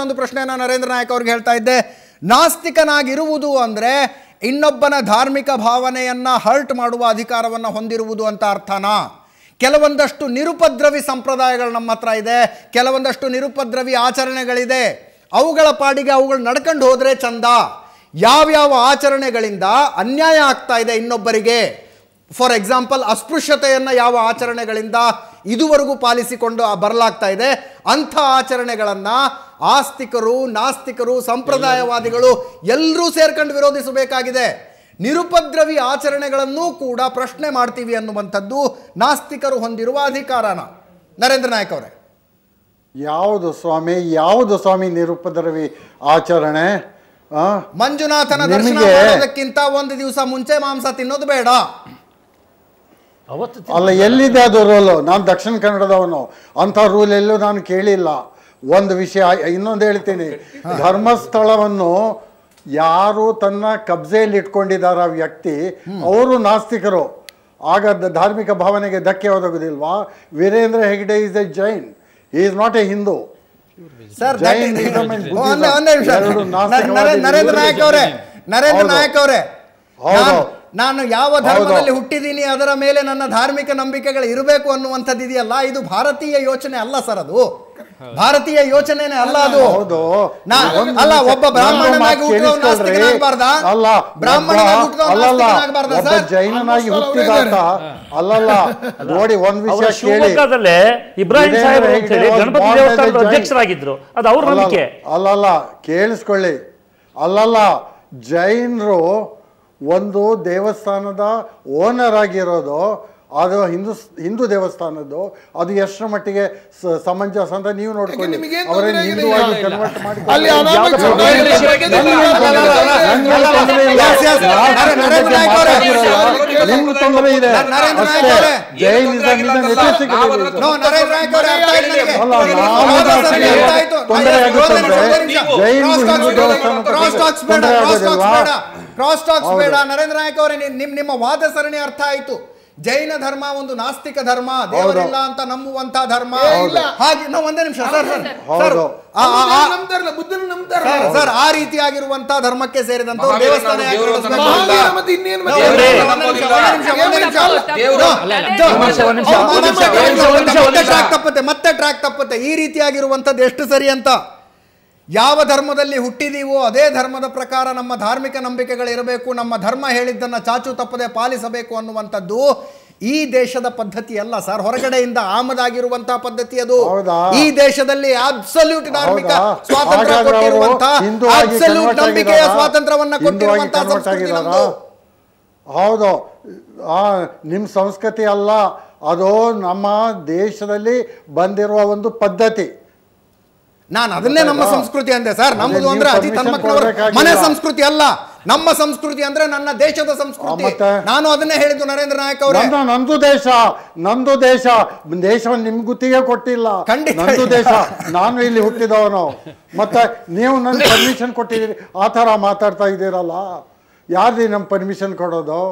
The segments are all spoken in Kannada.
ಒಂದು ಪ್ರಶ್ನೆಯನ್ನು ನರೇಂದ್ರ ನಾಯಕ್ ಅವ್ರಿಗೆ ಹೇಳ್ತಾ ಇದ್ದೆ ನಾಸ್ತಿಕನಾಗಿರುವುದು ಅಂದರೆ ಇನ್ನೊಬ್ಬನ ಧಾರ್ಮಿಕ ಭಾವನೆಯನ್ನ ಹರ್ಟ್ ಮಾಡುವ ಅಧಿಕಾರವನ್ನು ಹೊಂದಿರುವುದು ಅಂತ ಅರ್ಥನಾ ಕೆಲವೊಂದಷ್ಟು ನಿರುಪದ್ರವಿ ಸಂಪ್ರದಾಯಗಳು ನಮ್ಮ ಹತ್ರ ಇದೆ ಕೆಲವೊಂದಷ್ಟು ನಿರುಪದ್ರವಿ ಆಚರಣೆಗಳಿದೆ ಅವುಗಳ ಪಾಡಿಗೆ ಅವುಗಳು ನಡ್ಕೊಂಡು ಹೋದರೆ ಚಂದ ಯಾವ್ಯಾವ ಆಚರಣೆಗಳಿಂದ ಅನ್ಯಾಯ ಆಗ್ತಾ ಇದೆ ಇನ್ನೊಬ್ಬರಿಗೆ ಫಾರ್ ಎಕ್ಸಾಂಪಲ್ ಅಸ್ಪೃಶ್ಯತೆಯನ್ನು ಯಾವ ಆಚರಣೆಗಳಿಂದ ಇದುವರೆಗೂ ಪಾಲಿಸಿಕೊಂಡು ಬರಲಾಗ್ತಾ ಇದೆ ಅಂಥ ಆಚರಣೆಗಳನ್ನು ಆಸ್ತಿಕರು ನಾಸ್ತಿಕರು ಸಂಪ್ರದಾಯವಾದಿಗಳು ಎಲ್ಲರೂ ಸೇರ್ಕೊಂಡು ವಿರೋಧಿಸಬೇಕಾಗಿದೆ ನಿರುಪದ್ರವಿ ಆಚರಣೆಗಳನ್ನೂ ಕೂಡ ಪ್ರಶ್ನೆ ಮಾಡ್ತೀವಿ ಅನ್ನುವಂಥದ್ದು ನಾಸ್ತಿಕರು ಹೊಂದಿರುವ ಅಧಿಕಾರನ ನರೇಂದ್ರ ನಾಯಕ್ ಅವರೇ ಯಾವುದು ಸ್ವಾಮಿ ಯಾವುದು ಸ್ವಾಮಿ ನಿರುಪದ್ರವಿ ಆಚರಣೆ ಆ? ಮಂಜುನಾಥನ ದರ್ಶನ ನಿಮಗೆ- ಮಾಡೋದಕ್ಕಿಂತ ಒಂದು ದಿವಸ ಮುಂಚೆ ಮಾಂಸ ತಿನ್ನೋದು ಬೇಡ ಅವತ್ತು ಅಲ್ಲ ಎಲ್ಲಿದೆ ಅದು ರೂಲು ನಾನು ದಕ್ಷಿಣ ಕನ್ನಡದವನು ಅಂಥ ರೂಲ್ ಎಲ್ಲೂ ನಾನು ಕೇಳಿಲ್ಲ ಒಂದು ವಿಷಯ ಇನ್ನೊಂದು ಹೇಳ್ತೀನಿ ಧರ್ಮಸ್ಥಳವನ್ನು ಯಾರು ತನ್ನ ಕಬ್ಜೆಯಲ್ಲಿ ಇಟ್ಕೊಂಡಿದ್ದಾರೆ ಆ ವ್ಯಕ್ತಿ ಅವರು ನಾಸ್ತಿಕರು ಆಗ ದ- ಧಾರ್ಮಿಕ ಭಾವನೆಗೆ ಧಕ್ಕೆ ಒದಗುದಿಲ್ವಾ Veerendra Hegde is a Jain is not a Hindu sir Jainism and ಒಂದೇ ಒಂದೇ ನಿಮಿಷ ಎರಡು ನ- ನಾಸ್ತಿಕವಾದಿ ನರೇ- ನರೇಂದ್ರ ನಾಯಕ್ ಅವರೇ ನರೇಂದ್ರ ಹೌದು. ನಾಯಕ್ ಅವರೇ ಹೌದು. ನಾನು- ನಾನು ಯಾವ ಧರ್ಮದಲ್ಲಿ ಹೌದು. ಹುಟ್ಟಿದ್ದೀನಿ ಅದರ ಮೇಲೆ ನನ್ನ ಧಾರ್ಮಿಕ ನಂಬಿಕೆಗಳು ಇರಬೇಕು ಅನ್ನುವಂಥದ್ದು ಇದೆಯಲ್ಲ ಇದು ಭಾರತೀಯ ಯೋಚನೆ ಅಲ್ಲ ಸರ್ ಅದು ಭಾರತೀಯ ಯೋಚನೆನೇ ಅಲ್ಲ ಅದು ಹೌದು ನಾ ಒಂದು ಅಲ್ಲ ನಿಮಿಷ. ಒಬ್ಬ ನನ್ನ ಬ್ರಾಹ್ಮಣನಾಗಿ ಮಾತು ಹುಟ್ಟಿದವ ಕೇಳಿಸ್ಕೊಳ್ರಿ. ನಾಸ್ತಿಕನಾಗಬಾರ್ದಾ ಅಲ್ಲ ಬ್ರಾಹ್ಮಣನಾಗಿ ಒಬ್ಬ- ಹುಟ್ಟಿದವ ಅಲ್ಲಲ್ಲ, ನಾಸ್ತಿಕನಾಗಬಾರ್ದಾ ಒಬ್ಬ ಸರ್ ಜೈನನಾಗಿ Almost all ಹುಟ್ಟಿದಾತ ಅಲ್ಲಲ್ಲ ನೋಡಿ ಒಂದ್ ಅವರ ವಿಷಯ ಕೇಳಿ ಶಿವಮೊಗ್ಗದಲ್ಲೇ ಇಬ್ರಾಹಿಂ ವೀರೇಂದ್ರ ಸಾಹೇಬರು ಅಂತ ಹೆಗ್ಡೆ ಹೇಳಿ was Ganapati born as a ದೇವಸ್ಥಾನದ Jain. ಅಧ್ಯಕ್ಷರಾಗಿದ್ರು ಅದು ಅವ್ರ ಅಲ್ಲಲ್ಲ, ನಂಬಿಕೆ ಅಲ್ಲಲ್ಲ ಕೇಳಿಸ್ಕೊಳ್ಳಿ ಅಲ್ಲಲ್ಲ ಜೈನರು ಒಂದು ದೇವಸ್ಥಾನದ ಓನರ್ ಆಗಿರೋದು ಅದು ಹಿಂದೂ ಹಿಂದೂ ದೇವಸ್ಥಾನದ್ದು ಅದು ಎಷ್ಟರ ಮಟ್ಟಿಗೆ ಸ- ಸಮಂಜಸ ಅಂತ ನೀವು ನೋಡ್ಕೊಳ್ಳಿ ನಿಮಗೇನ್ ಅವರೇನು ತೊಂದ್ರೆ ಹಿಂದೂ ಆಗಿದೆ? ಆಗಿ ಕನ್ವರ್ಟ್ ಮಾಡಿ ಅಲ್ಲಿ ಅನಾಮಿಕ ಯಾವ್ದು ಸಮುದಾಯದ ತೊಂದ್ರೆ ಇಲ್ಲ. ಬಗ್ಗೆ ನನ್ಗೆ ನೀವು ತೊಂದ್ರೆ ಇಲ್ಲ. ಮಾತಾಡ್ತಾ ನನ್ಗೆ ತೊಂದ್ರೆ ಇಲ್ಲ. Yes, yes. ನಾನು ನರೇಂದ್ರ ನಾಯಕ್ ಅವರೇ. ಮಾತಾಡ್ತಿರೋದು ನಿಮ್ಗೆ ತೊಂದ್ರೆ ಇದೆ ನರೇಂದ್ರ ನಾಯಕ್ ಅಷ್ಟೇ ಅವರೇ. ಜೈನಿಸಂ ಇದೆ ನೆತಿಸ್ಟಿಕ್ ಇದೆ. ನೋ ನರೇಂದ್ರ ನಾಯಕ್ ಅವರೇ ಅರ್ಥ ಆಯ್ತು ನನಗೆ. ಅಲ್ಲ, ನಾವು ಹೌದಾ ಸರ್, ಅದಕ್ಕೆ ಅರ್ಥ ಆಯ್ತು. ತೊಂದರೆ ಅಯ್ಯೋ, ಆಗುತ್ತೆ ಒಂದೇ ನಿಮಿಷ, ಒಂದೇ ನಿಮಿಷ. ಅಂದ್ರೆ ಜೈನ್ Cross talks ಹಿಂದೂ ಬೇಡ, ದೇವಸ್ಥಾನ cross talks ಬೇಡ, ತೊಂದರೆ cross talks ಆಗೋದಿಲ್ವಾ? ಬೇಡ. ಕ್ರಾಸ್ ಟಾಕ್ಸ್ ಹೌದು. ಬೇಡ ನರೇಂದ್ರ ನಾಯಕ್ ಅವರೇ ನಿಮ್ ನಿಮ್- ನಿಮ್ಮ ವಾದ ಸರಣಿ ಅರ್ಥ ಆಯ್ತು ಜೈನ ಧರ್ಮ ಒಂದು ನಾಸ್ತಿಕ ಧರ್ಮ ದೇವರಿಲ್ಲ ಅಂತ ನಂಬುವಂತ ಧರ್ಮ ಇಲ್ಲ. ಹಾಗೆ ನಾವು ಒಂದೇ ನಿಮಿಷ ಸರ್ ಸರ್ ಹೌದು. ಸರ್ ಆ- ಆ- ಆ- ನಂಬ್ತಾರಲ್ಲ ಬುದ್ಧನ ನಂಬ್ತಾರ ಸರ್, ಸರ್ ಆ ರೀತಿಯಾಗಿರುವಂತ ಧರ್ಮಕ್ಕೆ ಸೇರಿದಂತ ಒಂದು ಮಹಾವೀರ ದೇವಸ್ಥಾನ ನಾವು ಯಾಕೆ ದೇವರು ಅಂತ ನಡೆಸ್ಬೇಕು ಅಂತ? ಮಹಾವೀರ ಮತ್ತೆ ಇನ್ನೇನು ನಾವು ಮತ್ತೆ? ಒಂದೇ ದೇವ್ರೇ. ನಿಮಿಷ, ಒಂದೇ ನಿಮಿಷ, ಒಂದೇ ನಿಮಿಷ, ಒಂದೇ ನಿಮಿಷ. ದೇವ್ರು. ನೋ, ಅಲ್ಲ, ನೋ, ಒಂದ್ ನಿಮಿಷ, ಒಂದ್ ನಿಮಿಷ, ಒಂದ್ ಒಂದ್ ನಿಮಿಷ, ನಿಮಿಷ, ಒಂದ್ ನಿಮಿಷ, ಒಂದ್ ನಿಮಿಷ, ಒಂದ್ ಮತ್ತೆ ನಿಮಿಷ. ಟ್ರ್ಯಾಕ್ ತಪ್ಪುತ್ತೆ ಮತ್ತೆ ಟ್ರ್ಯಾಕ್ ತಪ್ಪುತ್ತೆ ಈ ರೀತಿಯಾಗಿರುವಂಥದ್ದು ಎಷ್ಟು ಸರಿ ಅಂತ ಯಾವ ಧರ್ಮದಲ್ಲಿ ಹುಟ್ಟಿದೀವೋ ಅದೇ ಧರ್ಮದ ಪ್ರಕಾರ ನಮ್ಮ ಧಾರ್ಮಿಕ ನಂಬಿಕೆಗಳು ಇರಬೇಕು ನಮ್ಮ ಧರ್ಮ ಹೇಳಿದ್ದನ್ನ ಚಾಚು ತಪ್ಪದೆ ಪಾಲಿಸಬೇಕು ಅನ್ನುವಂಥದ್ದು ಈ ದೇಶದ ಪದ್ಧತಿ ಅಲ್ಲ ಸರ್ ಹೊರಗಡೆಯಿಂದ ಆಮದಾಗಿರುವಂತಹ ಪದ್ಧತಿ ಅದು ಹೌದಾ? ಈ ದೇಶದಲ್ಲಿ ಅಬ್ಸಲ್ಯೂಟ್ ಧಾರ್ಮಿಕ ಹೌದಾ? ಸ್ವಾತಂತ್ರ್ಯ ಹಾಗಾದ್ರೆ ಅವರು ಕೊಟ್ಟಿರುವಂತ ಹಿಂದೂ ಆಗಿ ಅಬ್ಸಲ್ಯೂಟ್ convert ನಂಬಿಕೆಯ ಆಗಿದ್ದಾರಾ? ಸ್ವಾತಂತ್ರ್ಯವನ್ನ ಹಿಂದೂ ಆಗಿ ಕೊಟ್ಟಿರುವಂತಹ convert ಸಂಸ್ಕೃತಿ ಆಗಿದ್ದಾರಾ? ನಮ್ದು ಹೌದು ಆ ನಿಮ್ಮ ಸಂಸ್ಕೃತಿ ಅಲ್ಲ ಅದು ನಮ್ಮ ದೇಶದಲ್ಲಿ ಬಂದಿರುವ ಒಂದು ಪದ್ಧತಿ ನಾನು ಅದನ್ನೇ ನಮ್ಮ ಗೊತ್ತಾಯ್ತಾ? ಸಂಸ್ಕೃತಿ ಅಂದೆ ಸರ್ ನಮ್ಮದು ನೀವು ಅಂದ್ರೆ ಅತಿ permission ತನ್ಮಕ್ಳವರ ಕೊಡ್ಬೇಕಾಗಿಲ್ಲ. ಮನೆ ಸಂಸ್ಕೃತಿ ಅಲ್ಲ ನಮ್ಮ ಸಂಸ್ಕೃತಿ ಅಂದ್ರೆ ನನ್ನ ದೇಶದ ಸಂಸ್ಕೃತಿ ಆ, ಮತ್ತೆ? ನಾನು ಅದನ್ನೇ ಹೇಳಿದ್ದು ನರೇಂದ್ರ ನಾಯಕ್ ಅವರೇ ನಂದು ನಂದು ದೇಶ ನಂದು ದೇಶ ದೇಶವನ್ನು ನಿಮ್ ಗುತ್ತಿಗೆ ಕೊಟ್ಟಿಲ್ಲ ಖಂಡಿತ ನಂದು ಇಲ್ಲ. ದೇಶ ನಾನು ಇಲ್ಲಿ ಹುಟ್ಟಿದವನು ಮತ್ತೆ ನೀವು ನನ್ ಪರ್ಮಿಷನ್ ಕೊಟ್ಟಿದ್ದೀರಿ ಆ ಥರ ಮಾತಾಡ್ತಾ ಇದ್ದೀರಲ್ಲ ಯಾರ್ದಿ ನಮ್ ಪರ್ಮಿಷನ್ ಕೊಡೋದು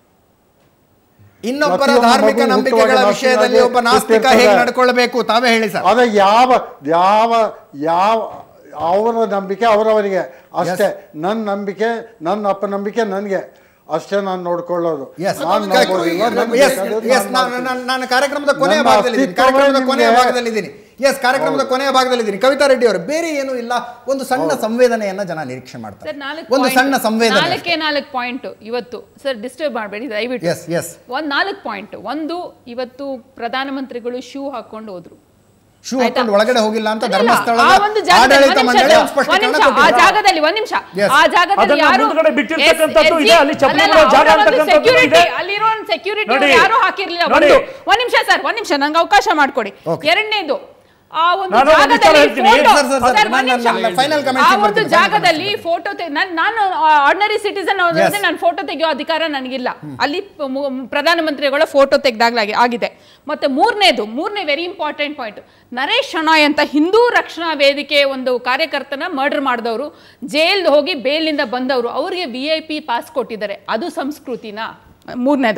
ಇನ್ನೊಬ್ಬರ ಪ್ರತಿಯೊಬ್ಬ ಧಾರ್ಮಿಕ ಮಗು ನಂಬಿಕೆಗಳ ಹುಟ್ಟುವಾಗ ವಿಷಯದಲ್ಲಿ ಒಬ್ಬ ನಾಸ್ತಿಕ ಹುಟ್ಟಿರ್ತಾರೆ. ಹೇಗೆ ನಡ್ಕೊಳ್ಬೇಕು ತಾವೇ ಹೇಳಿ ಸರ್ ಅದ ಯಾವ ಯಾವ ಯಾವ ಅವರ ನಂಬಿಕೆ ಅವರವರಿಗೆ ಅಷ್ಟೇ ನನ್ನ ನಂಬಿಕೆ ನನ್ನ ಅಪ್ಪ ನಂಬಿಕೆ ನನಗೆ ಅಷ್ಟೇ ನಾನು ನೋಡ್ಕೊಳ್ಳೋದು Yes. ನಾನ್ ನಂಬೋದಿಲ್ಲ, ನನ್ಗೆ Yes, ಬೇಕಾದದ್ದು yes, ನಾನ್ ನಾನು- ಮಾಡ್ತೀನಿ. ನಾನು- ನಾನು ಕಾರ್ಯಕ್ರಮದ ಕೊನೆಯ ನನ್ನ ಭಾಗದಲ್ಲಿದ್ದೀನಿ ಅಸ್ತಿತ್ವವೇ ಕಾರ್ಯಕ್ರಮದ ಕೊನೆಯ ನಿಮ್ಗೆ- ಭಾಗದಲ್ಲಿದ್ದೀನಿ ಎಸ್ ಕಾರ್ಯಕ್ರಮದ ಕೊನೆಯ ಭಾಗದಲ್ಲಿದ್ದೀನಿ ಕವಿತಾ ರೆಡ್ಡಿ ಅವರು ಬೇರೆ ಏನೂ ಇಲ್ಲ ಒಂದು ಸಣ್ಣ ಸಂವೇದನೆಯನ್ನ ಜನ ನಿರೀಕ್ಷೆ ಮಾಡ್ತಾರೆ ಸರ್ ನಾಲ್ಕು ಒಂದು point- ಸಣ್ಣ ಸಂವೇದನೆ ನಾಲ್ಕೇ ನಾಲ್ಕು ಪಾಯಿಂಟ್ ಇವತ್ತು ಸರ್ ಡಿಸ್ಟರ್ಬ್ ಮಾಡಬೇಡಿ ದಯವಿಟ್ಟು ಎಸ್ ಎಸ್ ಒಂದ್ ನಾಲ್ಕು ಪಾಯಿಂಟ್ ಒಂದು ಇವತ್ತು ಪ್ರಧಾನಮಂತ್ರಿಗಳು ಶೂ ಹಾಕೊಂಡು ಹೋದ್ರು ಶೂ ಆಯ್ತಾ? ಹಾಕೊಂಡು ಒಳಗಡೆ ಹೋಗಿಲ್ಲ ಅಂತ ಇಲ್ಲ, ಧರ್ಮಸ್ಥಳದ ಆ ಒಂದು ಜಾಗದಲ್ಲಿ- ಆಡಳಿತ ಒಂದ್ ಮಂಡಳಿ ನಿಮಿಷ, ಒಂದು ಸ್ಪಷ್ಟೀಕರಣ ಒಂದ್ ನಿಮಿಷ, ಆ ಕೊಟ್ಟಿದ್ದಾರೆ. ಜಾಗದಲ್ಲಿ ಒಂದ್ ನಿಮಿಷ Yes. ಆ ಜಾಗದಲ್ಲಿ ಅದನ್ನ ಯಾರು ಮುಂದ್ಗಡೆ ಬಿಟ್ಟಿರ್ತಕ್ಕಂಥದ್ದು ಎಸ್- ಇದೆ, ಅಲ್ಲಿ ಎಸ್- ಚಪ್ಪಲಿ ಅಲ್ಲ, ಬಿಡೋ ಜಾಗ ಅವರ ಒಂದು ಅಂತಕ್ಕಂಥದ್ದು security, ಇದೆ. ಅಲ್ಲಿರೋ ಒಂದು ಸೆಕ್ಯೂರಿಟಿ ನೋಡಿ, ಯಾರು ಹಾಕಿರ್ಲಿಲ್ಲ ನೋಡಿ. ಒಂದು ಒಂದ್ ನಿಮಿಷ ಸರ್ ಒಂದ್ ನಿಮಿಷ ನಂಗೆ ಅವಕಾಶ ಮಾಡ್ಕೊಡಿ Okay. ಎರಡನೇದು ಆ ಒಂದು ನಾನು ಒಂದು ವಿಚಾರ ಜಾಗದಲ್ಲಿ ಹೇಳ್ತೀನಿ. photo- sir, sir, sir, sir, ಒಂದ್ ನಾನು- ನಿಮಿಷ. ನಾನು final comment ಆ ಗೆ ಒಂದು ಬರ್ತೀನಿ, final ಜಾಗದಲ್ಲಿ ಫೋಟೋ ನಾನು ಆರ್ಡಿನರಿ ಸಿಟಿಸನ್ Yes. ನಾನು ಫೋಟೋ ತೆಗೆಯೋ ಅಧಿಕಾರ ನನಗಿಲ್ಲ ಅಲ್ಲಿ ಪ- ಮು- ಪ್ರಧಾನಮಂತ್ರಿಗಳ ಫೋಟೋ ತೆಗೆದಾಗ್ಲಾಗಿ ಆಗಿದೆ ಮತ್ತೆ ಮೂರನೇದು ಮೂರನೇ very important point Naresh Shenoy ಅಂತ ಹಿಂದೂ ರಕ್ಷಣಾ ವೇದಿಕೆ ಒಂದು ಕಾರ್ಯಕರ್ತನ ಮರ್ಡರ್ ಮಾಡಿದವರು ಜೈಲ್ ಹೋಗಿ ಬೇಲಿಂದ ಬಂದವರು ಅವರಿಗೆ ವಿ ಐ ಪಿ ಪಾಸ್ ಕೊಟ್ಟಿದ್ದಾರೆ ಅದು ಸಂಸ್ಕೃತಿನ ಮೂರನೇದು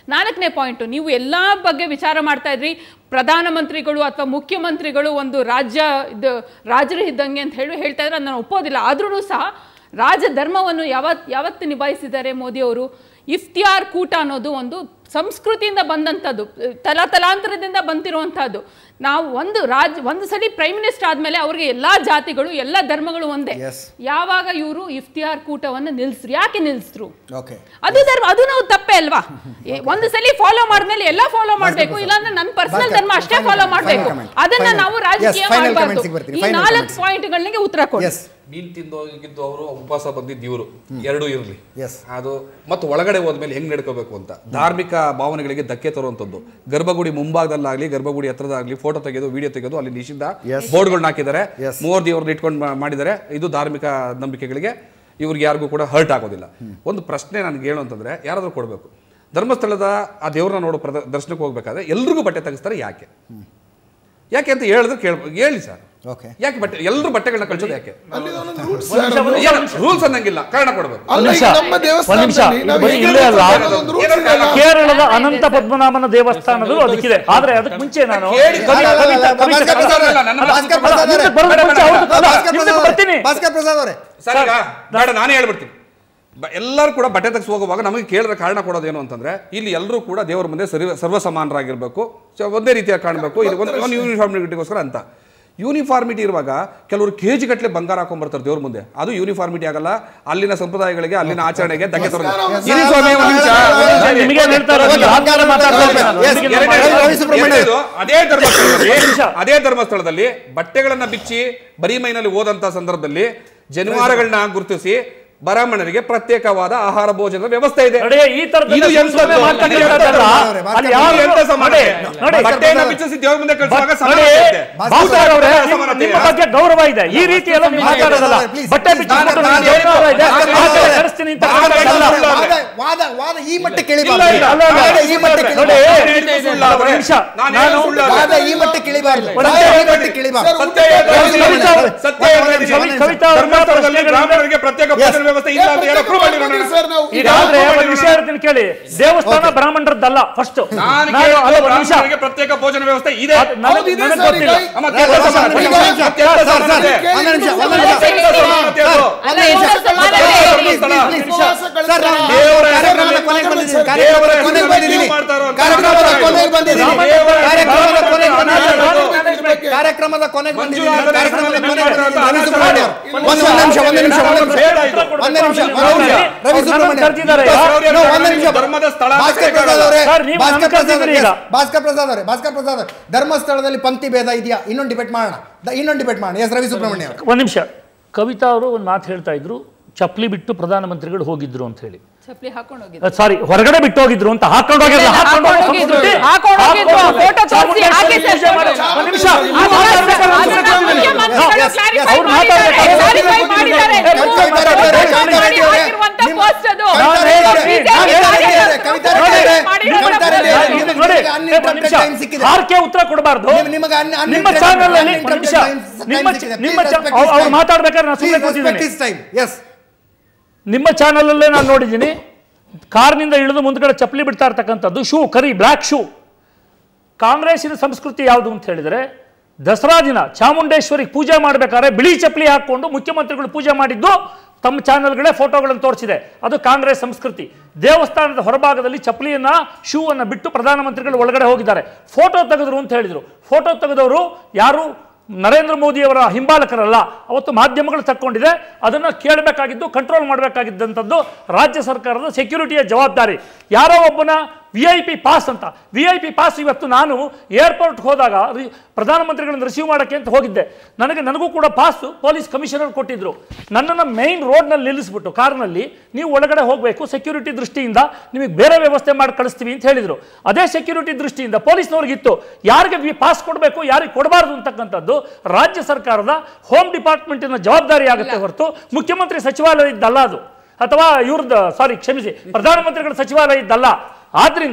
ನಾಲ್ಕನೇ ಪಾಯಿಂಟು ನೀವು ಎಲ್ಲ ಬಗ್ಗೆ ವಿಚಾರ ಮಾಡ್ತಾ ಇದ್ರಿ ಪ್ರಧಾನಮಂತ್ರಿಗಳು ಅಥವಾ ಮುಖ್ಯಮಂತ್ರಿಗಳು ಒಂದು ರಾಜ್ಯ ಇದು ರಾಜರು ಇದ್ದಂಗೆ ಅಂತ ಹೇಳಿ ಹೇಳ್ತಾ ಇದ್ರೆ ನಾನು ಒಪ್ಪೋದಿಲ್ಲ ಆದ್ರೂ ಸಹ ರಾಜಧರ್ಮವನ್ನು ಯಾವತ್ ಯಾವತ್ತು ನಿಭಾಯಿಸಿದ್ದಾರೆ ಮೋದಿಯವರು ಇಫ್ತಿಯಾರ್ ಕೂಟ ಅನ್ನೋದು ಒಂದು ಸಂಸ್ಕೃತಿಯಿಂದ ಬಂದಂಥದ್ದು ತಲಾತಲಾಂತರದಿಂದ ಬಂದಿರುವಂಥದ್ದು ನಾವು ಒಂದು ರಾಜ್ ಒಂದು ಸಲ ಪ್ರೈಮ್ ಮಿನಿಸ್ಟರ್ ಆದ್ಮೇಲೆ ಅವ್ರಿಗೆ ಎಲ್ಲಾ ಜಾತಿಗಳು ಎಲ್ಲ ಧರ್ಮಗಳು ಒಂದೇ Yes. ಯಾವಾಗ ಇವರು ಇಫ್ತಿಯಾರ್ ಕೂಟವನ್ನು ನಿಲ್ಸ್ರು ಯಾಕೆ ನಿಲ್ಸ್ರು ಓಕೆ ಅದು ಧರ್ಮ ಅದು ನಾವು ತಪ್ಪೇ ಅಲ್ವಾ ಏ, ಒಂದು ಸಲ ಫಾಲೋ ಮಾಡಿದ್ಮೇಲೆ ಎಲ್ಲ ಫಾಲೋ ಮಾಡ್ಬೇಕು ಇಲ್ಲಾಂದ್ರೆ ನನ್ನ ಪರ್ಸನಲ್ ಭಾಸ್ಕರ್, ಧರ್ಮ ಅಷ್ಟೇ final ಫಾಲೋ comment, ಮಾಡ್ಬೇಕು final comment, ಅದನ್ನ final. ನಾವು Yes, ರಾಜಕೀಯ final ಮಾಡಬಾರ್ದು comments ಗೆ ಬರ್ತೀನಿ, ಈ final ನಾಲ್ಕು comments. ಪಾಯಿಂಟ್ಗಳಿಗೆ ಉತ್ತರ ಕೊಡಿ ಎಸ್ ಮೀನ್ ತಿಂದು ಹೋಗಿದ್ದು ಅವರು ಉಪವಾಸ ಬಂದಿದ್ದು ಇವರು ಎರಡೂ ಇರಲಿ Yes. ಅದು ಮತ್ತು ಒಳಗಡೆ ಹೋದ್ಮೇಲೆ ಹೆಂಗ್ ನಡ್ಕೋಬೇಕು ಅಂತ ಧಾರ್ಮಿಕ ಭಾವನೆಗಳಿಗೆ ಧಕ್ಕೆ ತರುವಂಥದ್ದು ಗರ್ಭಗುಡಿ ಮುಂಭಾಗದಲ್ಲಾಗ್ಲಿ ಗರ್ಭಗುಡಿ ಹತ್ರದಾಗ್ಲಿ ಫೋಟೋ ತೆಗೆದು ವಿಡಿಯೋ ತೆಗೆದು ಅಲ್ಲಿ ನಿಷಿದ್ಧ Yes. ಬೋರ್ಡ್ಗಳನ್ನ ಹಾಕಿದ್ದಾರೆ Yes. ಮೂವರು ದೇವ್ರನ್ನ ಇಟ್ಕೊಂಡು ಮಾ- ಮಾಡಿದ್ದಾರೆ ಇದು ಧಾರ್ಮಿಕ ನಂಬಿಕೆಗಳಿಗೆ ಇವ್ರಿಗೆ ಯಾರಿಗೂ ಕೂಡ ಹರ್ಟ್ ಆಗೋದಿಲ್ಲ ಒಂದು ಪ್ರಶ್ನೆ ನನಗೆ ಹೇಳು ಅಂತಂದ್ರೆ ಯಾರಾದ್ರೂ ಕೊಡಬೇಕು ಧರ್ಮಸ್ಥಳದ ಆ ದೇವ್ರನ್ನ ನೋಡೋ ಪ್ರದ ದರ್ಶನಕ್ಕೆ ಹೋಗ್ಬೇಕಾದ್ರೆ ಎಲ್ರಿಗೂ ಬಟ್ಟೆ ತೆಗಿಸ್ತಾರೆ ಯಾಕೆ ಯಾಕೆ ಅಂತ ಹೇಳಿದ್ರೆ ಕೇಳ ಹೇಳಿ ಸರ್ ಓಕೆ ಯಾಕೆ ಬಟ್ಟೆ ಎಲ್ಲರೂ ಬಟ್ಟೆಗಳನ್ನ ಕಳ್ಸೋದು ಯಾಕೆ ಅಲ್ಲಿ ಒಂದೊಂದು rules ಸರ್. ರೂಲ್ಸ್ ಅನ್ನಂಗಿಲ್ಲ ಕಾರಣ ಕೊಡಬೇಕು ಅಲ್ಲ, ನಿಮಿಷ, ಈಗ ನಮ್ಮ ಒಂದ್ ನಿಮಿಷ, ದೇವಸ್ಥಾನದಲ್ಲಿ ಇದು ನಾವು ಬರೀ ಹೇಗೆ ಇಲ್ಲೇ ಅಲ್ಲ. ಒಂದೊಂದು rules ಇದೆಯಲ್ಲ. ಕೇರಳದ ಅನಂತ ಪದ್ಮನಾಭನ ದೇವಸ್ಥಾನದಲ್ಲೂ ಅದಕ್ಕಿದೆ ಆದ್ರೆ ಅದಕ್ಕೆ ಮುಂಚೆ ನಾನು ಕೇಳಿ, ಕವಿ- ಅಲ್ಲ, ಅಲ್ಲ, ಕವಿತೆ- ಅಲ್ಲ, ಕವಿತೆ- ಭಾಸ್ಕರ್ ಪ್ರಸಾದ್ ಅವರೇ, ನನ್ನ ಭಾಸ್ಕರ್ ಅಲ್ಲ, ಪ್ರಸಾದ್ ಅವರೇ, ನಿಮ್ಗೆ ಬರೋದಕ್ಕೆ ಮುಂಚೆ ಅವ್ರದ್ದು- ಅಲ್ಲ, ಭಾಸ್ಕರ್ ನಿಮ್ಗೆ ಪ್ರಸಾದ್ ಅವರೇ, ಬರ್ತೀನಿ. ಭಾಸ್ಕರ್ ಪ್ರಸಾದ್ ಅವರೇ ಸರ್ ಈಗ ಬೇಡ ನಾನೇ ಹೇಳ್ಬಿಡ್ತೀನಿ ಬ- ಎಲ್ಲರೂ ಕೂಡ ಬಟ್ಟೆ ತೆಗೆಸಿ ಹೋಗುವಾಗ ನಮಗೆ ಕೇಳಿದ್ರೆ ಕಾರಣ ಕೊಡೋದೇನು ಅಂತಂದ್ರೆ ಇಲ್ಲಿ ಎಲ್ಲರೂ ಕೂಡ ದೇವರ ಮುಂದೆ ಸರಿ ಸರ್ವ ಸಮಾನರಾಗಿರ್ಬೇಕು ಸೊ ಒಂದೇ ರೀತಿಯಾಗಿ ಕಾಣಬೇಕು ಇದು ಒಂದು ಒಂದು ಯೂನಿಫಾರ್ಮಿಟಿಗೋಸ್ಕರ ಅಂತ ಯೂನಿಫಾರ್ಮಿಟಿ ಇರುವಾಗ ಕೆಲವರು ಕೆ ಜಿ ಗಟ್ಟಲೆ ಬಂಗಾರ ಹಾಕೊಂಡ್ಬರ್ತಾರೆ ದೇವ್ರ ಮುಂದೆ ಅದು ಯೂನಿಫಾರ್ಮಿಟಿ ಆಗಲ್ಲ ಅಲ್ಲಿನ ಸಂಪ್ರದಾಯಗಳಿಗೆ ಅಲ್ಲಿನ ಆಚರಣೆಗೆ ಧಕ್ಕೆ ತರೋದು ಇರಿ ಸ್ವಾಮಿ ಒಂದು ನಿಮಿಷ ನಾನು ನಿಮಗೆ ಏನ್ ಹೇಳ್ತಾ ಇರೋದು? ಓಕೆ, ಯಾವ್ದು ಬಂಗಾರ ಮಾತಾಡ್ತಾ ಓಕೆ, ಇಲ್ಲ ನಾನು. yes, ಅದಕ್ಕೆ ಎರಡನೇ- ನಮ್ಮ- ರವಿ ಸುಬ್ರಹ್ಮಣ್ಯ. ಎರಡನೇದು, ಅದೇ ಧರ್ಮಸ್ಥಳದಲ್ಲಿ ಒಂದು ನಿಮಿಷ. ಅದೇ ಧರ್ಮಸ್ಥಳದಲ್ಲಿ ಬಟ್ಟೆಗಳನ್ನ ಬಿಚ್ಚಿ ಬರೀ ಮೈನಲ್ಲಿ ಹೋದಂತ ಸಂದರ್ಭದಲ್ಲಿ ಜನಿವಾರಗಳನ್ನ ಗುರುತಿಸಿ ಬ್ರಾಹ್ಮಣರಿಗೆ ಪ್ರತ್ಯೇಕವಾದ ಆಹಾರ ಭೋಜನದ ವ್ಯವಸ್ಥೆ ಇದೆ ನೋಡಿ, ಈ ತರದ ಇದು ಸುಳ್ಳು ಎಂತದ್ದು? ಸುಳ್ಳು ಮಾತುಕತೆ ಇದು ಎಂತದ್ದು? ಇರೋದಲ್ಲ. ಅಲ್ಲಿ ಇದು ಯಾರು- ಎಂತ ಸಮಾನತೆ? ನೋಡಿ, ನೋಡಿ, ಬಟ್ಟೆಯನ್ನ ಭಾಸ್ಕರ್ ಬಿಚ್ಚಿಸಿ ದೇವ್ರ ಮುಂದೆ ಕಳಿಸುವಾಗ ಬಟ್ ಸಮಾನತೆ ನೋಡಿ, ಇದೆ. ಭಾಸ್ಕರ್ ಅವರೇ, ಭಾಸ್ಕರ್ ನಿಮ್ಮ- ಸಮಾನತೆ. ನಿಮ್ಮ ಬಗ್ಗೆ ಗೌರವ ಇದೆ ಈ ರೀತಿ ಎಲ್ಲ ನೀವು ಭಾಸ್ಕರ್ ಮಾತಾಡೋದಲ್ಲ ಅವರೇ, please. ಬಟ್ಟೆ ಬಿಚ್ಚಿಸ್ಬಿಟ್ಟು ನಾನು- ನಿಮ್ಗೆ ಗೌರವ ಇದೆ ಭಾಸ್ಕರ್ ಆ ಕಡೆ ಅವರೇ, ಕರೆಸ್ತೀನಿ ಅಂತ ಭಾಸ್ಕರ್ ಮಾತಾಡಲ್ಲ. ಅವರೇ, ವಾದ ವಾದ ವಾದ ಈ ಮಟ್ಟಕ್ಕೆ ಇಲ್ಲ, ಇಳಿಬಾರ್ದು ಇಲ್ಲ. ಅಲ್ಲ, ಅಲ್ಲ. ವಾದ ಈ ಮಟ್ಟಕ್ಕೆ ನೋಡಿ, ಇಳಿಬಾರ್ದು. ಇದು ಸುಳ್ಳಾದ್ರೆ, ಒಂದು ನಿಮಿಷ. ನಾನು ನಾನು- ಏನು ಸುಳ್ಳಾದ್ರೆ? ವಾದ ಈ ಮಟ್ಟಕ್ಕೆ ಇಳಿಬಾರ್ದು ಒಂದು ವಾದ ಈ ನಿಮಿಷ. ಮಟ್ಟಕ್ಕೆ ಇಳಿಬಾರ್ದು ಸತ್ಯ ಹೇಳ್ತಾ ಇದ್ದೀನಿ. ಸತ್ಯ ಹೇಳ್ತಾ ಇದ್ದೀನಿ. ಕವಿ- ಕವಿತಾ ಅವ್ರ ಧರ್ಮಸ್ಥಳದಲ್ಲಿ ಪ್ರಶ್ನೆಗಳಿಂದ- ಬ್ರಾಹ್ಮಣರಿಗೆ ಪ್ರತ್ಯೇಕ ಭೋಜನ ವ್ಯವಸ್ಥೆ ಇಲ್ಲ ಅಂತ ಯಾರೋ ಪ್ರೂವ್ ಮಾಡಿ ನೋಡೋಣ. ಸರ್ ನಾವು ಈಗ ಆದ್ರೆ ಒಂದು ವಿಷಯ ಹೇಳ್ತೀನಿ ಕೇಳಿ ದೇವಸ್ಥಾನ ಬ್ರಾಹ್ಮಣರದ್ದಲ್ಲ ಫಸ್ಟ್ ನಾನು ನಾನು ಕೇಳಿದ್ದು ಅಲ್ಲ, ಒಂದು ನಿಮಿಷ ಬ್ರಾಹ್ಮಣರಿಗೆ ಪ್ರತ್ಯೇಕ ಭೋಜನ ವ್ಯವಸ್ಥೆ ಇದೆ ಅದು ನನಗೆ- ಹೌದು, ಇದೆ ನನಗೆ ಸರ್, ಗೊತ್ತಿಲ್ಲ ಈಗ- ಅಮ್ಮ, ಸರ್, ಕೆಟ್ಟ ಸರ್, ಸಮಾನತೆ. ಸರ್, ಸರ್, ಕೆಟ್ಟ ಸರ್, ಸರ್, ಸಮಾನತೆ. ಒಂದು ನಿಮಿಷ ಒಂದು ಅಲ್ಲ, ನಿಮಿಷ ಸರ್, ಕೆಟ್ಟ ಸಮಾನತೆ ಅದು. ಅಲ್ಲ, ಒಂದು ನಿಮಿಷ. ಎಲ್ಲ ಸಮಾನತೆ ಸರ್, ಇದೆ. please, please, please. ಉಪವಾಸಗಳು ಸರ್, ನಾನು ದೇವರ ಕಾರ್ಯಕ್ರಮದ ಹೆಸರಲ್ಲಿ ಕೊನೆಗೆ ಬಂದಿದ್ದೀನಿ. ಸರ್, ಕಾರ್ಯಕ್ರಮದ ದೇವರ ಕೊನೆಗೆ ಹೆಸರಲ್ಲಿ ಬಂದಿದ್ದೀನಿ. ನೀವು ಮಾಡ್ತಾ ಇರೋ ಕಾರ್ಯಕ್ರಮದ ಕಾರ್ಯಕ್ರಮ ಕೊನೆಗೆ ಬಂದಿದ್ದೀನಿ. ದೇವರ ಕಾರ್ಯಕ್ರಮದ ಹೆಸರಲ್ಲಿ ಕೊನೆಗೆ ಬಂದಿದ್ದೀನಿ. ಅನಾಥ ಕಾರ್ಯಕ್ರಮದ ಕೊನೆಗೆ ಬಂದಿದ್ದೀನಿ. ಮಂಜುನಾಥನ ಕಾರ್ಯಕ್ರಮದ ಹೆಸರಲ್ಲಿ ಕೊನೆಗೆ ಬಂದಿದ್ದೀನಿ. ರವಿ ಅನಾಥ ಸುಬ್ರಹ್ಮಣ್ಯ ಅವರು. ಒಂದು ಒಂದು ನಿಮಿಷ ಒಂದು ನಿಮಿಷ ಒಂದು ನಿಮಿಷ ಬೇಡ ಇದು. ಒಂದು ನಿಮಿಷ ಒಂದು ನಿಮಿಷ ರವಿ ಸುಬ್ರಹ್ಮಣ್ಯ ಕರ್ದಿದ್ದಾರೆ. No, ಒಂದು ನಿಮಿಷ ಧರ್ಮದ ಸ್ಥಳ ಭಾಸ್ಕರ್ ಪ್ರಸಾದ್ ಅವರೇ ಸರ್, ನೀವು ಭಾಸ್ಕರ್ ನನ್ನ ಪ್ರಸಾದ್ ಅವರೇ ಕರ್ದಿದ್ದೀರಿ ಈಗ. yes, ಭಾಸ್ಕರ್ ಪ್ರಸಾದ್ ಅವರೇ ಭಾಸ್ಕರ್ ಪ್ರಸಾದ್ ಅವರೇ ಧರ್ಮಸ್ಥಳದಲ್ಲಿ ಪಂಕ್ತಿ ಭೇದ ಇದೆಯಾ ಇನ್ನೊಂದು ಡಿಬೇಟ್ ಮಾಡೋಣ ದ- ಇನ್ನೊಂದು ಡಿಬೇಟ್ ಮಾಡೋಣ ಎಸ್ ರವಿ ಸುಬ್ರಹ್ಮಣ್ಯ ಅವರು ಒಂದ್ ನಿಮಿಷ ಕವಿತಾ ಅವರು ಒಂದು ಮಾತು ಹೇಳ್ತಾ ಇದ್ರು ಚಪ್ಲಿ ಬಿಟ್ಟು ಪ್ರಧಾನಮಂತ್ರಿಗಳು ಹೋಗಿದ್ರು ಅಂತ ಹೇಳಿ ಚಪ್ಲಿ ಹಾಕೊಂಡು ಹೋಗಿದ್ದು ಸಾರಿ ಹೊರಗಡೆ ಬಿಟ್ಟು ಹೋಗಿದ್ರು ಅಂತ ಹಾಕೊಂಡು ಹೋಗಿಲ್ಲ ಹಾಕೊಂಡು ಹೋಗಿ ಹಾಕೊಂಡು ಹೋಗಿದ್ರು. ಸಂಸ್ಕೃತಿ. ಹಾಕೊಂಡು ಹೋಗಿದ್ರು. ಹಾಕೊಂಡು ಫೋಟೋ ತೋರಿಸಿ, ಚಾಮುಂಡೇಶ್ವರಿ ಹಾಕಿ ಸರ್ ಪೂಜೆ ಮಾಡಿ. ಫೋಟೋ. ಒಂದ್ ನಿಮಿಷ ಅದನ್ನ- ನೀವು ಮಾತಾಡ್ಬೇಕಾದ್ರೆ ಅದನ್ನ ಸುಮ್ಮನೆ ಕೂತ್ಕೊಳ್ಳಿ. ಮುಖ್ಯಮಂತ್ರಿಗಳು Yes, yes, clarify ಅವ್ರು ಮಾಡಿದ್ದಾರೆ, ಮಾತಾಡ್ಬೇಕಾದ್ರೆ clarify ಮಾಡಿದ್ದಾರೆ. ಕವಿತಾ ಫೋಟೋ ರೆಡ್ಡಿ ಅವರೇ, ಮಾಡಿ ಕವಿತಾ ರೆಡ್ಡಿ ಅವರೇ, ಹಾಕಿರುವಂತ ನಿಮ್ಮ- post ಅದು. ಕವಿತಾ ರೆಡ್ಡಿ ಅವರೇ, ಬಿಜೆಪಿ ನಾನು ಹೇಳ್ತಾ ಇದ್ದೇನೆ, ಕಾರ್ಯಕರ್ತರು ಕವಿತಾ ರೆಡ್ಡಿ ಅವರೇ, ಮಾಡಿರೋ ಕವಿತಾ ರೆಡ್ಡಿ ಅವರೇ, ನೋಡಿ, ನಿಮಗೆ ನೋಡಿ uninterrupted ಒಂದ್ ನಿಮಿಷ time ಸಿಕ್ಕಿದೆ. ಹಾರ್ಕೆ ಉತ್ತರ ಕೊಡಬಾರ್ದು ನಿಮ್- ನಿಮಗೆ un- ನಿಮ್ಮ uninterrupted- ಚಾನಲ್ ಅಲ್ಲಿ ಒಂದ್ uninterrupted ನಿಮಿಷ time- time ನಿಮ್ಮ ಚ- ಸಿಕ್ಕಿದೆ. ನಿಮ್ಮ Please ಚ- respect ಅವ್ರು his ಅವ್ರು time. ಮಾತಾಡ್ಬೇಕಾದ್ರೆ ನಾನು ಸುಮ್ಮನೆ Please respect ಕೂತಿದ್ದೀನಿ his time. Yes. ನಿಮ್ಮ ಚಾನಲಲ್ಲೇ ನಾನು ನೋಡಿದ್ದೀನಿ ಕಾರ್ನಿಂದ ಇಳಿದು ಮುಂದ್ಗಡೆ ಚಪ್ಪಲಿ ಬಿಡ್ತಾ ಇರ್ತಕ್ಕಂಥದ್ದು ಶೂ ಕರಿ ಬ್ಲ್ಯಾಕ್ ಶೂ ಕಾಂಗ್ರೆಸ್ಸಿನ ಸಂಸ್ಕೃತಿ ಯಾವುದು ಅಂತ ಹೇಳಿದರೆ ದಸರಾ ದಿನ ಚಾಮುಂಡೇಶ್ವರಿಗೆ ಪೂಜೆ ಮಾಡಬೇಕಾದ್ರೆ ಬಿಳಿ ಚಪ್ಪಲಿ ಹಾಕ್ಕೊಂಡು ಮುಖ್ಯಮಂತ್ರಿಗಳು ಪೂಜೆ ಮಾಡಿದ್ದು ತಮ್ಮ ಚಾನಲ್ಗಳೇ ಫೋಟೋಗಳನ್ನು ತೋರಿಸಿದೆ ಅದು ಕಾಂಗ್ರೆಸ್ ಸಂಸ್ಕೃತಿ ದೇವಸ್ಥಾನದ ಹೊರಭಾಗದಲ್ಲಿ ಚಪ್ಪಲಿಯನ್ನ ಶೂ ಅನ್ನು ಬಿಟ್ಟು ಪ್ರಧಾನಮಂತ್ರಿಗಳು ಒಳಗಡೆ ಹೋಗಿದ್ದಾರೆ ಫೋಟೋ ತೆಗೆದ್ರು ಅಂತ ಹೇಳಿದರು ಫೋಟೋ ತೆಗೆದವರು ಯಾರು ನರೇಂದ್ರ ಮೋದಿಯವರ ಹಿಂಬಾಲಕರಲ್ಲ ಅವತ್ತು ಮಾಧ್ಯಮಗಳು ತಕ್ಕೊಂಡಿದೆ ಅದನ್ನು ಕೇಳಬೇಕಾಗಿದ್ದು ಕಂಟ್ರೋಲ್ ಮಾಡಬೇಕಾಗಿದ್ದಂಥದ್ದು ರಾಜ್ಯ ಸರ್ಕಾರದ ಸೆಕ್ಯೂರಿಟಿಯ ಜವಾಬ್ದಾರಿ ಯಾರೋ ಒಬ್ಬನ ವಿ ಐ ಪಿ ಪಾಸ್ ಅಂತ ವಿ ಐ ಪಿ ಪಾಸ್ ಇವತ್ತು ನಾನು ಏರ್ಪೋರ್ಟ್ ಹೋದಾಗ ರಿ- ಪ್ರಧಾನಮಂತ್ರಿಗಳನ್ನು ರಿಸೀವ್ ಮಾಡೋಕ್ಕೆ ಅಂತ ಹೋಗಿದ್ದೆ ನನಗೆ ನನಗೂ ಕೂಡ ಪಾಸು ಪೊಲೀಸ್ ಕಮಿಷನರ್ ಕೊಟ್ಟಿದ್ರು ನನ್ನನ್ನು ಮೈನ್ ರೋಡ್ನಲ್ಲಿ ನಿಲ್ಲಿಸ್ಬಿಟ್ಟು ಕಾರ್ನಲ್ಲಿ ನೀವು ಒಳಗಡೆ ಹೋಗಬೇಕು ಸೆಕ್ಯೂರಿಟಿ ದೃಷ್ಟಿಯಿಂದ ನಿಮಗೆ ಬೇರೆ ವ್ಯವಸ್ಥೆ ಮಾಡಿ ಕಳಿಸ್ತೀವಿ ಅಂತ ಹೇಳಿದರು ಅದೇ ಸೆಕ್ಯೂರಿಟಿ ದೃಷ್ಟಿಯಿಂದ ಪೊಲೀಸ್ನವ್ರಿಗಿತ್ತು ಯಾರಿಗೆ ವಿ ಪಾಸ್ ಕೊಡಬೇಕು ಯಾರಿಗೆ ಕೊಡಬಾರ್ದು ಅಂತಕ್ಕಂಥದ್ದು ರಾಜ್ಯ ಸರ್ಕಾರದ ಹೋಮ್ ಡಿಪಾರ್ಟ್ಮೆಂಟಿನ ಜವಾಬ್ದಾರಿ ಆಗುತ್ತೆ ಹೊರತು ಮುಖ್ಯಮಂತ್ರಿ ಸಚಿವಾಲಯ ಇದ್ದಲ್ಲ ಅದು ಅಥವಾ ಇವ್ರದ್ದು ಸಾರಿ ಕ್ಷಮಿಸಿ ಪ್ರಧಾನಮಂತ್ರಿಗಳ ಸಚಿವಾಲಯ ಇದ್ದಲ್ಲ ಆದ್ರಿಂದ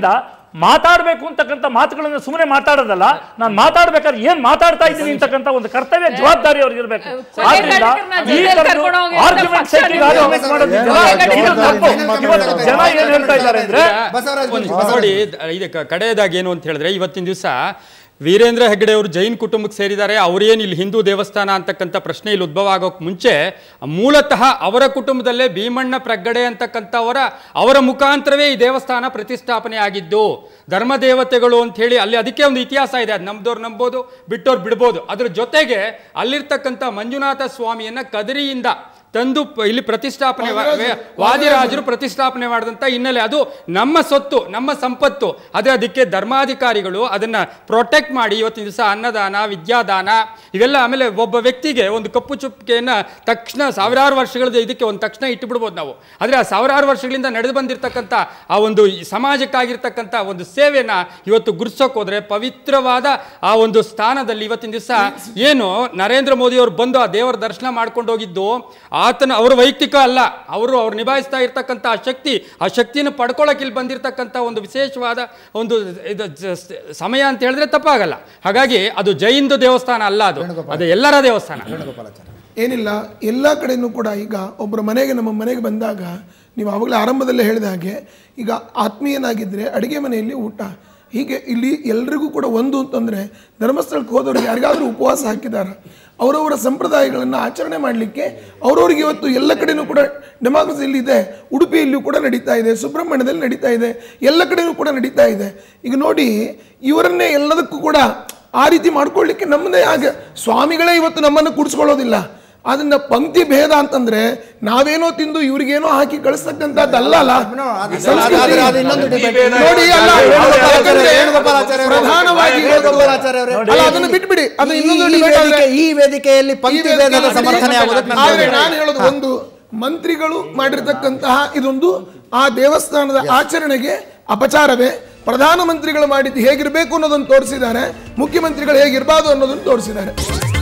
ಮಾತಾಡಬೇಕು ಅಂತಕ್ಕಂಥ ಮಾತುಗಳನ್ನ ಸುಮ್ಮನೆ ಮಾತಾಡೋದಲ್ಲ ನಾನು ಮಾತಾಡ್ಬೇಕಾದ್ರೆ ಏನ್ ಮಾತಾಡ್ತಾ ಇದ್ದೀನಿ ಅಂತಕ್ಕಂಥ ಒಂದು ಕರ್ತವ್ಯ ಜವಾಬ್ದಾರಿ ಅವ್ರಿಗೆ ಇರಬೇಕು ಆದ್ರಿಂದ ಈ ಕರ್ಕೊಂಡು ಹೋಗಿ ಆರ್ಗ್ಯುಮೆಂಟ್ ಪಕ್ಷ ಸೆಟ್ಟಿಂಗ್ ನಿಲ್ಲಿಸಿ. ಮಾಡೋದಿದೆಯಲ್ಲ, ಹೊರಗಡೆ ಇದು ತಪ್ಪು. ಇವತ್ತು ಜನ ಏನ್ ಹೇಳ್ತಾ ಇದ್ದಾರೆ ಅಂದ್ರೆ ಬಸವರಾಜ್ ಒಂದು ಬಸವರಾಜ್ ನೋಡಿ ಇದು ಕ- ಕಡೆಯದಾಗಿ ಏನು ಅಂತ ಹೇಳಿದ್ರೆ ಇವತ್ತಿನ ದಿವಸ ವೀರೇಂದ್ರ ಹೆಗ್ಗಡೆ ಅವರು ಜೈನ್ ಕುಟುಂಬಕ್ಕೆ ಸೇರಿದ್ದಾರೆ ಅವರೇನು ಇಲ್ಲಿ ಹಿಂದೂ ದೇವಸ್ಥಾನ ಅಂತಕ್ಕಂಥ ಪ್ರಶ್ನೆ ಇಲ್ಲಿ ಉದ್ಭವ ಆಗೋಕೆ ಮುಂಚೆ ಮೂಲತಃ ಅವರ ಕುಟುಂಬದಲ್ಲೇ ಭೀಮಣ್ಣ ಪ್ರಗ್ಗಡೆ ಅಂತಕ್ಕಂಥವರ ಅವರ ಮುಖಾಂತರವೇ ಈ ದೇವಸ್ಥಾನ ಪ್ರತಿಷ್ಠಾಪನೆ ಆಗಿದ್ದು ಧರ್ಮ ದೇವತೆಗಳು ಅಂತ ಹೇಳಿ ಅಲ್ಲಿ ಅದಕ್ಕೆ ಒಂದು ಇತಿಹಾಸ ಇದೆ ಅದು ನಮ್ದವ್ರು ನಂಬೋದು ಬಿಟ್ಟವ್ರು ಬಿಡ್ಬೋದು ಅದ್ರ ಜೊತೆಗೆ ಅಲ್ಲಿರ್ತಕ್ಕಂಥ ಮಂಜುನಾಥ ಸ್ವಾಮಿಯನ್ನ ಕದರಿಯಿಂದ ತಂದು ಪ- ಇಲ್ಲಿ ಪ್ರತಿಷ್ಠಾಪನೆ ವಾ- ವೇ- ವಾದಿರಾಜರು ಪ್ರತಿಷ್ಠಾಪನೆ ಮಾಡಿದಂಥ ಹಿನ್ನೆಲೆ ಅದು ನಮ್ಮ ಸೊತ್ತು ನಮ್ಮ ಸಂಪತ್ತು ಅದೇ ಅದಕ್ಕೆ ಧರ್ಮಾಧಿಕಾರಿಗಳು ಅದನ್ನ ಪ್ರೊಟೆಕ್ಟ್ ಮಾಡಿ ಇವತ್ತಿನ ದಿವಸ ಅನ್ನದಾನ ವಿದ್ಯಾದಾನ ಇವೆಲ್ಲ ಆಮೇಲೆ ಒಬ್ಬ ವ್ಯಕ್ತಿಗೆ ಒಂದು ಕಪ್ಪು ಚುಪ್ಪಿಗೆಯನ್ನ ತಕ್ಷಣ ಸಾವಿರಾರು ವರ್ಷಗಳದ್ದು ಇದಕ್ಕೆ ಒಂದು ತಕ್ಷಣ ಇಟ್ಟುಬಿಡ್ಬೋದು ನಾವು ಆದರೆ ಆ ಸಾವಿರಾರು ವರ್ಷಗಳಿಂದ ನಡೆದು ಬಂದಿರತಕ್ಕಂಥ ಆ ಒಂದು ಈ ಸಮಾಜಕ್ಕಾಗಿರ್ತಕ್ಕಂಥ ಒಂದು ಸೇವೆನ ಇವತ್ತು ಗುರ್ಸೋಕೆ ಹೋದ್ರೆ ಪವಿತ್ರವಾದ ಆ ಒಂದು ಸ್ಥಾನದಲ್ಲಿ ಇವತ್ತಿನ ದಿವಸ ಏನು ನರೇಂದ್ರ ಮೋದಿ ಅವರು ಬಂದು ಆ ದೇವರ ದರ್ಶನ ಮಾಡ್ಕೊಂಡು ಹೋಗಿದ್ದು ಆತನ ಅವರ ವೈಯಕ್ತಿಕ ಅಲ್ಲ ಅವರು ಅವ್ರು ನಿಭಾಯಿಸ್ತಾ ಇರ್ತಕ್ಕಂಥ ಆ ಶಕ್ತಿ ಆ ಶಕ್ತಿಯನ್ನು ಪಡ್ಕೊಳ್ಳೋಕೆ ಇಲ್ಲಿ ಬಂದಿರತಕ್ಕಂಥ ಒಂದು ವಿಶೇಷವಾದ ಒಂದು ಇದು ಜ- ಸ- ಸಮಯ ಅಂತ ಹೇಳಿದ್ರೆ ತಪ್ಪಾಗಲ್ಲ ಹಾಗಾಗಿ ಅದು ಜೈನ್ದು ದೇವಸ್ಥಾನ ಅಲ್ಲ ಅದು ಅದು ಎಲ್ಲರ ದೇವಸ್ಥಾನ ಏನಿಲ್ಲ ಎಲ್ಲ ಕಡೆನೂ ಕೂಡ ಈಗ ಒಬ್ಬರ ಮನೆಗೆ ನಮ್ಮ ಮನೆಗೆ ಬಂದಾಗ ನೀವು ಆವಾಗಲೇ ಆರಂಭದಲ್ಲೇ ಹೇಳಿದ ಹಾಗೆ ಈಗ ಆತ್ಮೀಯನಾಗಿದ್ದರೆ ಅಡುಗೆ ಮನೆಯಲ್ಲಿ ಊಟ ಹೀಗೆ ಇಲ್ಲಿ ಎಲ್ರಿಗೂ ಕೂಡ ಒಂದು ಅಂತಂದರೆ ಧರ್ಮಸ್ಥಳಕ್ಕೆ ಹೋದವ್ರಿಗೆ ಯಾರಿಗಾದರೂ ಉಪವಾಸ ಹಾಕಿದ್ದಾರೆ ಅವರವರ ಸಂಪ್ರದಾಯಗಳನ್ನು ಆಚರಣೆ ಮಾಡಲಿಕ್ಕೆ ಅವರವ್ರಿಗೆ ಇವತ್ತು ಎಲ್ಲ ಕಡೆನೂ ಕೂಡ ಡೆಮಾಕ್ರಸಿ ಇಲ್ಲಿ ಇದೆ ಉಡುಪಿಯಲ್ಲಿಯೂ ಕೂಡ ನಡೀತಾ ಇದೆ ಸುಬ್ರಹ್ಮಣ್ಯದಲ್ಲಿ ನಡೀತಾ ಇದೆ ಎಲ್ಲ ಕಡೆನೂ ಕೂಡ ನಡೀತಾ ಇದೆ ಈಗ ನೋಡಿ ಇವರನ್ನೇ ಎಲ್ಲದಕ್ಕೂ ಕೂಡ ಆ ರೀತಿ ಮಾಡ್ಕೊಳ್ಳಿಕ್ಕೆ ನಮ್ಮದೇ ಹಾಗೆ ಸ್ವಾಮಿಗಳೇ ಇವತ್ತು ನಮ್ಮನ್ನು ಕೂಡಿಸ್ಕೊಳ್ಳೋದಿಲ್ಲ ಅದನ್ನ ಪಂಕ್ತಿ ಭೇದ ಅಂತಂದ್ರೆ ನಾವೇನೋ ತಿಂದು ಇವ್ರಿಗೇನೋ ಹಾಕಿ ಕಳಿಸ್ತಕ್ಕಂಥದ್ದಲ್ಲ ಅಲ್ಲ No, ಅದು- ಸಂಸ್ಕೃತಿ. ಅದು- ಅದು- ಅದು ಇನ್ನೊಂದು debate. ನೋಡಿ ಅಲ್ಲ ವೇಣುಗೋಪಾಲಾಚಾರ್ಯ- ಯಾಕಂದ್ರೆ ವೇಣುಗೋಪಾಲಾಚಾರ್ಯ ಅವರೇ, ಪ್ರಧಾನವಾಗಿ ವೇಣುಗೋಪಾಲಾಚಾರ್ಯ ಅವರೇ, ಅಲ್ಲ, ಅದನ್ನು ಬಿಟ್ಬಿಡಿ ಅದು ಈ- ಇನ್ನೊಂದು ಈ debate ವೇದಿಕೆ ಆದ್ರೆ- ಈ ವೇದಿಕೆಯಲ್ಲಿ ಈ ಪಂಕ್ತಿ ವೇದಿಕೆ ಭೇದದ ಸಮರ್ಥನೆ ಆಗುವುದಕ್ಕೆ ನನ್ನ ಆದ್ರೆ ಅಭಿಪ್ರಾಯ. ನಾನು ಹೇಳೋದು ಒಂದು ಮಂತ್ರಿಗಳು ಮಾಡಿರ್ತಕ್ಕಂತಹ ಇದೊಂದು ಆ ದೇವಸ್ಥಾನದ ಆಚರಣೆಗೆ ಅಪಚಾರವೇ ಪ್ರಧಾನಮಂತ್ರಿಗಳು ಮಾಡಿದ್ದು ಹೇಗಿರಬೇಕು ಅನ್ನೋದನ್ನು ತೋರಿಸಿದ್ದಾರೆ ಮುಖ್ಯಮಂತ್ರಿಗಳು ಹೇಗಿರಬಾರ್ದು ಅನ್ನೋದನ್ನು ತೋರಿಸಿದ್ದಾರೆ